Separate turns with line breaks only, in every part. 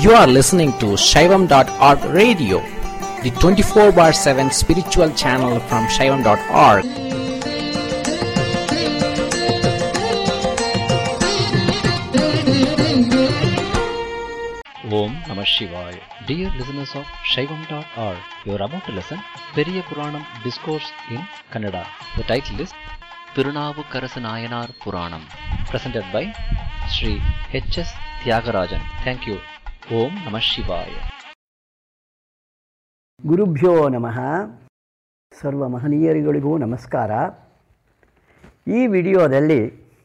You are listening to Shaivam.org radio, the 24 bar 7 spiritual channel from Shaivam.org.
Om Namah Shivaya. Dear listeners of Shaivam.org, you are about to listen Periya Puranam Discourse in Kannada. The title is Tirunavukkarasanayanar Puranam, presented by Sri H.S. Tyagarajan. Thank you. Om Namah Shivaya.
ಗುರುಭ್ಯೋ ನಮಃ ಸರ್ವ ಮಹನೀಯರುಗಳಿಗೂ ನಮಸ್ಕಾರ ಈ ವಿಡಿಯೋದಲ್ಲಿ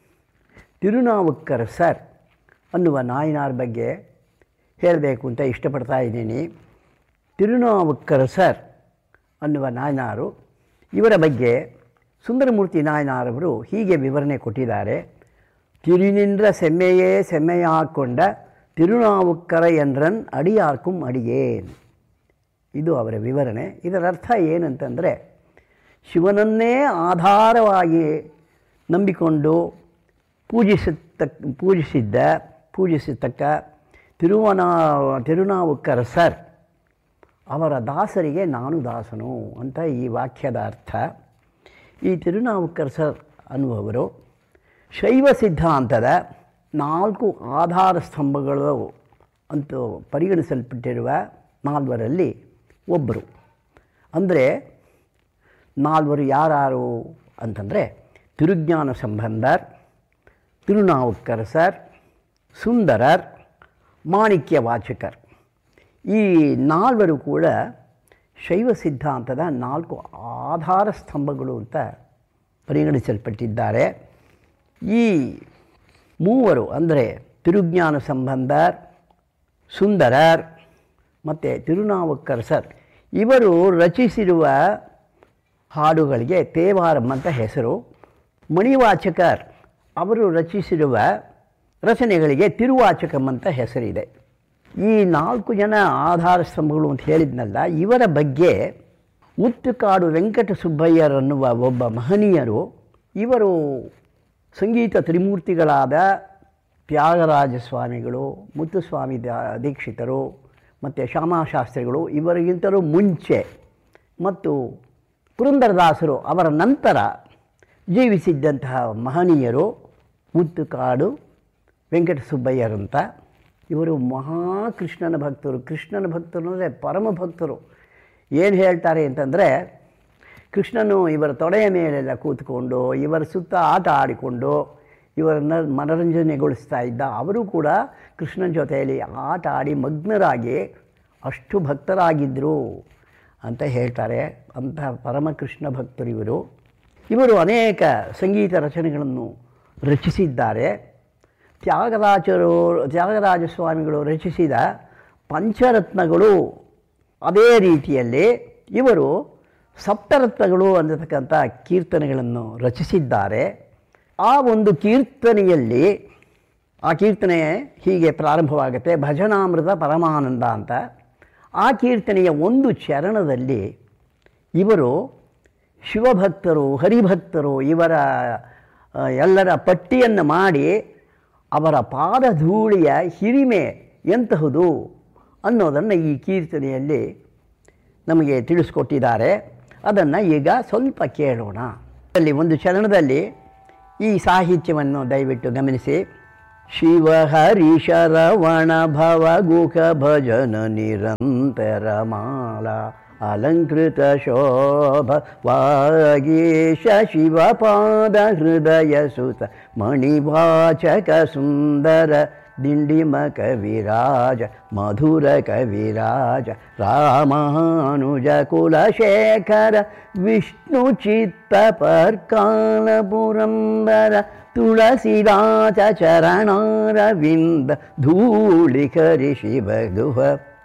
ತಿರುನಾವುಕ್ಕರ sir ಅನ್ನುವ ನಾಯನಾರ್ ಬಗ್ಗೆ ಹೇಳಬೇಕು ಅಂತ ಇಷ್ಟಪಡ್ತಾ ಇದ್ದೀನಿ ತಿರುನಾವುಕ್ಕರ ಸರ್ ಅನ್ನುವ ನಾಯನಾರು ಇವರ ಬಗ್ಗೆ ಸುಂದರಮೂರ್ತಿ ನಾಯನಾರವರು ಹೀಗೆ ವಿವರಣೆ ಕೊಟ್ಟಿದ್ದಾರೆ ತಿರುನಿಂದ್ರ ಸೆಮ್ಮೆಯೇ ಸೆಮ್ಮೆಯಾಕೊಂಡ ತಿರುನಾವುಕ್ಕರ ಎನ್ರನ್ ಅಡಿಯಾರ್ಕುಂ ಅಡಿಯೇನ್ ಇದು ಅವರ ವಿವರಣೆ ಇದರ ಅರ್ಥ ಏನಂತಂದರೆ ಶಿವನನ್ನೇ ಆಧಾರವಾಗಿ ನಂಬಿಕೊಂಡು ಪೂಜಿಸತಕ್ಕ ಪೂಜಿಸಿದ್ದ ಪೂಜಿಸತಕ್ಕ ತಿರುವನ ತಿರುನಾವುಕ್ಕರ ಸರ್ ಅವರ ದಾಸರಿಗೆ ನಾನು ದಾಸನು ಅಂತ ಈ ವಾಕ್ಯದ ಅರ್ಥ ಈ ತಿರುನಾವುಕ್ಕರ ಸರ್ ಅನ್ನುವರು ಶೈವ ಸಿದ್ಧಾಂತದ ನಾಲ್ಕು ಆಧಾರ ಸ್ತಂಭಗಳು ಅಂತೂ ಪರಿಗಣಿಸಲ್ಪಟ್ಟಿರುವ ನಾಲ್ವರಲ್ಲಿ ಒಬ್ಬರು ಅಂದರೆ ನಾಲ್ವರು ಯಾರು ಅಂತಂದರೆ ತಿರುಜ್ಞಾನ ಸಂಬಂಧರ್ ತಿರುನಾವುಕ್ಕರಸರ್ ಸುಂದರರ್ ಮಾಣಿಕ್ಯ ವಾಚಕರ್ ಈ ನಾಲ್ವರು ಕೂಡ ಶೈವ ಸಿದ್ಧಾಂತದ ನಾಲ್ಕು ಆಧಾರ ಸ್ತಂಭಗಳು ಅಂತ ಪರಿಗಣಿಸಲ್ಪಟ್ಟಿದ್ದಾರೆ ಈ ಮೂವರು ಅಂದರೆ ತಿರುಜ್ಞಾನ ಸಂಬಂಧರ್ ಸುಂದರರ್ ಮತ್ತು ತಿರುನಾವುಕ್ಕರಸರ್ ಇವರು ರಚಿಸಿರುವ ಹಾಡುಗಳಿಗೆ ತೇವಾರಂ ಅಂತ ಹೆಸರು ಮಣಿವಾಚಕರ್ ಅವರು ರಚಿಸಿರುವ ರಚನೆಗಳಿಗೆ ತಿರುವಾಚಕಂ ಅಂತ ಹೆಸರಿದೆ ಈ ನಾಲ್ಕು ಜನ ಆಧಾರ ಸ್ತಂಭಗಳು ಅಂತ ಹೇಳಿದ್ನಲ್ಲ ಇವರ ಬಗ್ಗೆ ಉತ್ತುಕಾಡು ವೆಂಕಟ ಸುಬ್ಬಯ್ಯರನ್ನುವ ಒಬ್ಬ ಮಹನೀಯರು ಇವರು ಸಂಗೀತ ತ್ರಿಮೂರ್ತಿಗಳಾದ ತ್ಯಾಗರಾಜ ಸ್ವಾಮಿಗಳು ಮುತ್ತುಸ್ವಾಮಿ ದ- ದೀಕ್ಷಿತರು ಮತ್ತು ಶ್ಯಾಮಾಶಾಸ್ತ್ರಿಗಳು ಇವರಿಗಿಂತಲೂ ಮುಂಚೆ ಮತ್ತು ಪುರಂದರದಾಸರು ಅವರ ನಂತರ ಜೀವಿಸಿದ್ದಂತಹ ಮಹನೀಯರು ಮುತ್ತುಕಾಡು ವೆಂಕಟ ಸುಬ್ಬಯ್ಯರಂತ ಇವರು ಮಹಾಕೃಷ್ಣನ ಭಕ್ತರು ಕೃಷ್ಣನ ಭಕ್ತರು ಅಂದರೆ ಪರಮ ಭಕ್ತರು ಏನು ಹೇಳ್ತಾರೆ ಅಂತಂದರೆ ಕೃಷ್ಣನು ಇವರ ತೊಡೆಯ ಮೇಲೆಲ್ಲ ಕೂತ್ಕೊಂಡು ಇವರ ಸುತ್ತ ಆಟ ಆಡಿಕೊಂಡು ಇವರನ್ನ ಮನರಂಜನೆಗೊಳಿಸ್ತಾ ಇದ್ದ ಅವರು ಕೂಡ ಕೃಷ್ಣನ ಜೊತೆಯಲ್ಲಿ ಆಟ ಆಡಿ ಮಗ್ನರಾಗಿ ಅಷ್ಟು ಭಕ್ತರಾಗಿದ್ದರು ಅಂತ ಹೇಳ್ತಾರೆ ಅಂತಹ ಪರಮಕೃಷ್ಣ ಭಕ್ತರು ಇವರು ಇವರು ಅನೇಕ ಸಂಗೀತ ರಚನೆಗಳನ್ನು ರಚಿಸಿದ್ದಾರೆ ತ್ಯಾಗರಾಜರು ತ್ಯಾಗರಾಜ ಸ್ವಾಮಿಗಳು ರಚಿಸಿದ ಪಂಚರತ್ನಗಳು ಅದೇ ರೀತಿಯಲ್ಲಿ ಇವರು ಸಪ್ತರತ್ನಗಳು ಅನ್ನತಕ್ಕಂಥ ಕೀರ್ತನೆಗಳನ್ನು ರಚಿಸಿದ್ದಾರೆ ಆ ಒಂದು ಕೀರ್ತನೆಯಲ್ಲಿ ಆ ಕೀರ್ತನೆ ಹೀಗೆ ಪ್ರಾರಂಭವಾಗುತ್ತೆ ಭಜನಾಮೃತ ಪರಮಾನಂದ ಅಂತ ಆ ಕೀರ್ತನೆಯ ಒಂದು ಚರಣದಲ್ಲಿ ಇವರು ಶಿವಭಕ್ತರು ಹರಿಭಕ್ತರು ಇವರ ಆ, ಎಲ್ಲರ ಪಟ್ಟಿಯನ್ನು ಮಾಡಿ ಅವರ ಪಾದಧೂಳಿಯ ಹಿರಿಮೆ ಎಂತಹುದು ಅನ್ನೋದನ್ನು ಈ ಕೀರ್ತನೆಯಲ್ಲಿ ನಮಗೆ ತಿಳಿಸ್ಕೊಟ್ಟಿದ್ದಾರೆ ಅದನ್ನು ಈಗ ಸ್ವಲ್ಪ ಕೇಳೋಣ ಅಲ್ಲಿ ಒಂದು ಚರಣದಲ್ಲಿ ಈ ಸಾಹಿತ್ಯವನ್ನು ದಯವಿಟ್ಟು ಗಮನಿಸಿ ಶಿವ ಹರಿ ಶರವಣ ಭವ ಗುಖ ಭಜನ ನಿರಂತರ ಮಾಲಾ ಅಲಂಕೃತ ಶೋಭ ವಾಗೀಶ ಶಿವಪಾದ ಹೃದಯ ಸುತ ಮಣಿವಾಚಕ ಸುಂದರ ದಿಂಡಿಮ ಕವಿರಾಜ ಮಧುರ ಕವಿರಾಜ ರಾಮಾನುಜ ಕುಲಶೇಖರ ವಿಷ್ಣು ಚಿತ್ತ ಪರ್ಕಾಲ ಪುರಂದರ ತುಳಸಿದಾಸ ಚರಣಾರವಿಂದ ಧೂಳಿಕರಿ ಶಿವಗುಹ